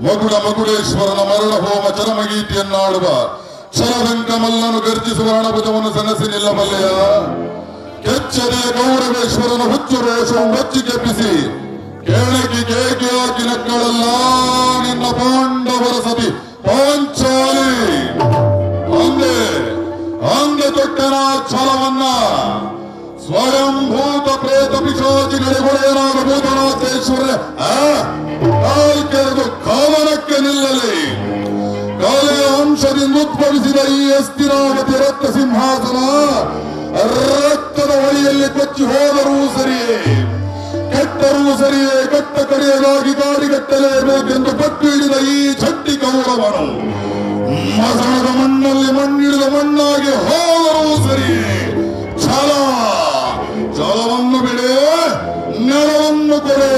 ಮಗುಡ ಮಗುಡೇಶ್ವರನ ಮರಣ ಹೋಮ ಚರಮಗೀತೆಯನ್ನಾಡುವ ಛಲದಂಕ ಮಲ್ಲನು ಗರ್ಜಿಸುವ ಹಣಭುಜವನ್ನು ಸನಸಿ ನಿಲ್ಲಬಲ್ಲೆಯ ಕೆಚ್ಚದೆಯ ಗೌರವೇಶ್ವರನ ಹುಚ್ಚು ವೇಷವು ಮೆಚ್ಚಿ ಕೆಪ್ಪಿಸಿ ಕೆಳಗಿ ಕೇಕೆ ಹಾಕಿ ನಕ್ಕಳಲ್ಲ ನಿನ್ನ ಪಾಂಡವರ ಸತಿ ಪಾಂಚಾಲಿ ಅಂದೆ ಅಂದೆ ತೊಟ್ಟನ ಛಲವನ್ನ ಸ್ವಯಂಭೂತ ಪ್ರೇತ ಪಿಶಾಚಿಗಳಿಗೊಡೆಯನಾದ ಭೂತನಾಥೇಶ್ವರ ಕಾಲ್ ಕೆರೆದು ಕಾವನಕ್ಕೆ ನಿಲ್ಲಲಿ ಕಾಲೆಯ ಅಂಶದಿಂದ ಉದ್ಭವಿಸಿದ ಈ ಅಸ್ಥಿರಾವತಿ ರಕ್ತ ಸಿಂಹಾಸನ ರಕ್ತದ ಹೊಳೆಯಲ್ಲಿ ಕೊಚ್ಚಿ ಹೋದರೂ ಸರಿಯೇ ಕೆಟ್ಟರೂ ಸರಿಯೇ ಕಟ್ಟ ಕಡೆಯದಾಗಿ ಗಾಡಿಗಟ್ಟಲೇಬೇಕೆಂದು ಪಟ್ಟು ಹಿಡಿದ ಈ ಚಟ್ಟಿ ಕೌರವನು ಮಸಣದ ಮಣ್ಣಲ್ಲಿ ಮಣ್ಣಿಡಿದ ಮಣ್ಣಾಗಿ ಹೋದರೂ ಸರಿಯೇ ಛಲ ಛಲವನ್ನು ಬಿಡೆ ನೆಲವನ್ನು ಕೊಡೆ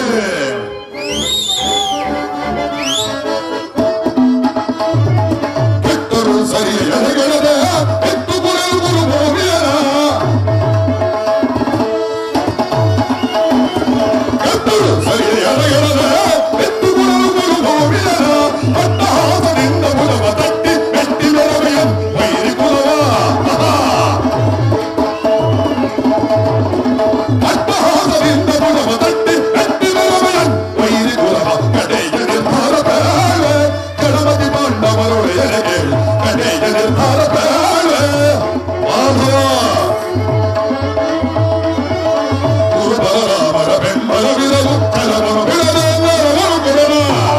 ಕೆಟ್ಟರೂ ಸರಿ ಎಲೆಗಳದ ಎತ್ತು ಕೊಡುವುದು ಭೂಮಿಯನ ಕೆಟ್ಟರೂ ಸರಿ ಎಲೆಗಳದ ಎತ್ತು ಕೊಡುವುದು ಭೂಮಿಯನ ಅಟ್ಟಹಾಸದಿಂದ ಬುಡವ ತಟ್ಟಿ ಎಟ್ಟಿ ಮೆರವೆಯ ವೈರಿ ಕುಲವ ಅಟ್ಟಹಾಸದಿಂದ ಬುಡವ ತಟ್ಟಿ ಎಟ್ಟಿ ಮೆರವೆಯ ವೈರಿ ಕುಲವ ಕಡೆಯ ನಿರ್ಧಾರ ಬೇಳೆ ಗಣಪತಿ ಪಾಂಡವರೊಡೆಯರಿಗೆ ಕಡೆಯ ನಿರ್ಧಾರ ಬೇಳೆ ಮಾಧವ ಗುರು ಬಲರಾಮರ ಬೆಂಬಲವಿರಲು ಕೆಲವರು ಬಿಡದೆ ಎಲ್ಲರವರು ಬಿಡಣ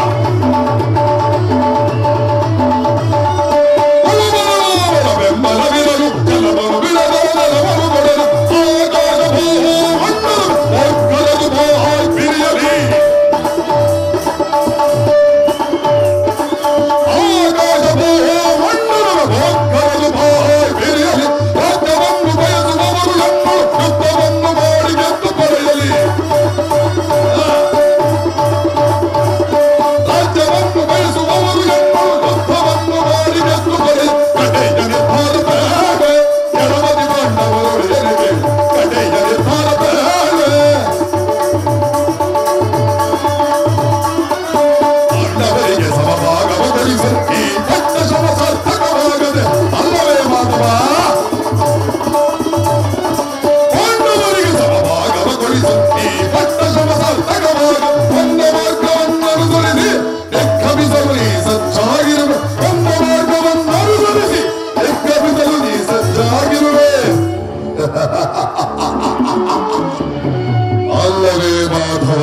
ಗುರು ಬಲರಾಮರ ಬೆಂಬಲವಿರಲು ಕೆಲವರು ಬಿಡದೆ ಎಲ್ಲರವರು ಬಿಡಣ ಆಕಾಶ ಭೂ ಮಣ್ಣು ಒಕ್ಕಲದು ಭೂ ಬಿರಿಯಲಿ ಆಕಾಶವು ಮಣ್ಣನ್ನು ಭೋಕ್ಕರಲು ಬಾಯ್ ಬಿರಿಯಲಿ ರಾಜ್ಯವನ್ನು ಬಯಸುವವರು ಎನ್ನು ಯುದ್ಧವನ್ನು ಮಾಡಿ ಗೆದ್ದು ಪಡೆಯಲಿ ರಾಜ್ಯವನ್ನು ಬಯಸುವವರು ಎನ್ನು ಯುದ್ಧವನ್ನು ಮಾಡಿ ಗೆದ್ದು ಪಡೆಯಲಿ ಕಡೆಯ ನಿರ್ಧಾರ ಬೇಡ ಎಡಮದಿ ಬಂದವರು ಎರಿಗೆ ಕಡೆಯ ನಿರ್ಧಾರ ಬೇಡ ಪಾಂಡವರಿಗೆ ಸಮಭಾಗವ ಧರಿಸಿ ಈ ಪಟ್ಟ ಶವ ಸಾರ್ಥಕವಾಗದೆ ಅಲ್ಲವೇ ಮಾಧವ ಪಾಂಡವರಿಗೆ ಸಮಭಾಗವ ಕೊಡಿಸಿ ಈ ಪಟ್ಟ ಶವ ಸಾರ್ಥಕವಾಗ ಒಂದ ಮಾರ್ಗವನ್ನು ಅನುಸರಿಸಿ ಎಕ್ಕಬಿಸಲು ನೀ ಸಜ್ಜಾಗಿರುವೆ ಒಂದ ಮಾರ್ಗವನ್ನು ಅನುಸರಿಸಿ ಎಕ್ಕಬಿಸಲು ನೀ ಸಜ್ಜಾಗಿರುವೆ ಅಲ್ಲವೇ ಮಾಧವ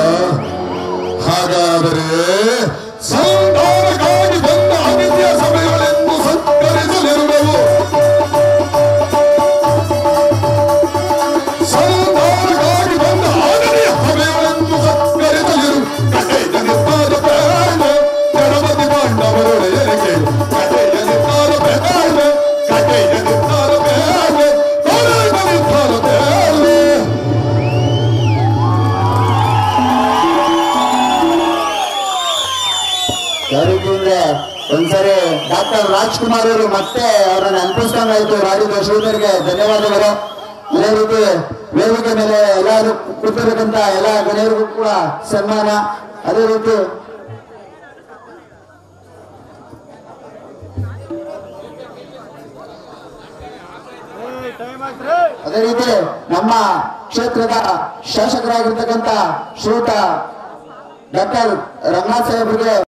ಹಾಗಾದರೆ ಸಂಧಾನಕ್ಕಾಗಿ ಬಂದ ಅನಿತ್ಯ ಸಭೆಗಳೆಂದು ಸತ್ಕರಿಸಲಿರುವವು ಸಂಧಾನಕ್ಕಾಗಿ ಬಂದ ಅನನ್ಯ ಸಭೆಗಳೆಂದು ಸತ್ಕರಿಸಲಿರು ಕಡೆಯ ನಿರ್ಧಾರ ಬೇಡ ಗಣಪತಿ ಪಾಂಡವರೊಡೆಯರಿಗೆ ಕಡೆಯ ನಿರ್ಧಾರ ಬೇಡ ಕಡೆಯ ನಿರ್ಧಾರ ಬೇಡ ಕೊನೆಯ ನಿರ್ಧಾರ ಬೇಡ ಯಾರಿದ್ರೆ ಒಂದ್ಸರಿ ಡಾಕ್ಟರ್ ರಾಜ್ಕುಮಾರ್ ಅವರು ಮತ್ತೆ ಅವರನ್ನ ನೆನಪಿಸ್ಕೊಂಡಾಯ್ತು ರಾಡಿದ ಶ್ರೀಧರ್ಗೆ ಧನ್ಯವಾದಗಳು ಅದೇ ರೀತಿ ವೇದಿಕೆ ಮೇಲೆ ಎಲ್ಲರೂ ಕೂತಿರತಕ್ಕಂತ ಎಲ್ಲ ಗಣ್ಯರಿಗೂ ಕೂಡ ಸನ್ಮಾನ ಅದೇ ರೀತಿ ಅದೇ ರೀತಿ ನಮ್ಮ ಕ್ಷೇತ್ರದ ಶಾಸಕರಾಗಿರ್ತಕ್ಕಂಥ ಶ್ರೀಯುತ ಡಾಕ್ಟರ್ ರಂಗನಾಥ್ ಸಾಹೇಬ್ರಿಗೆ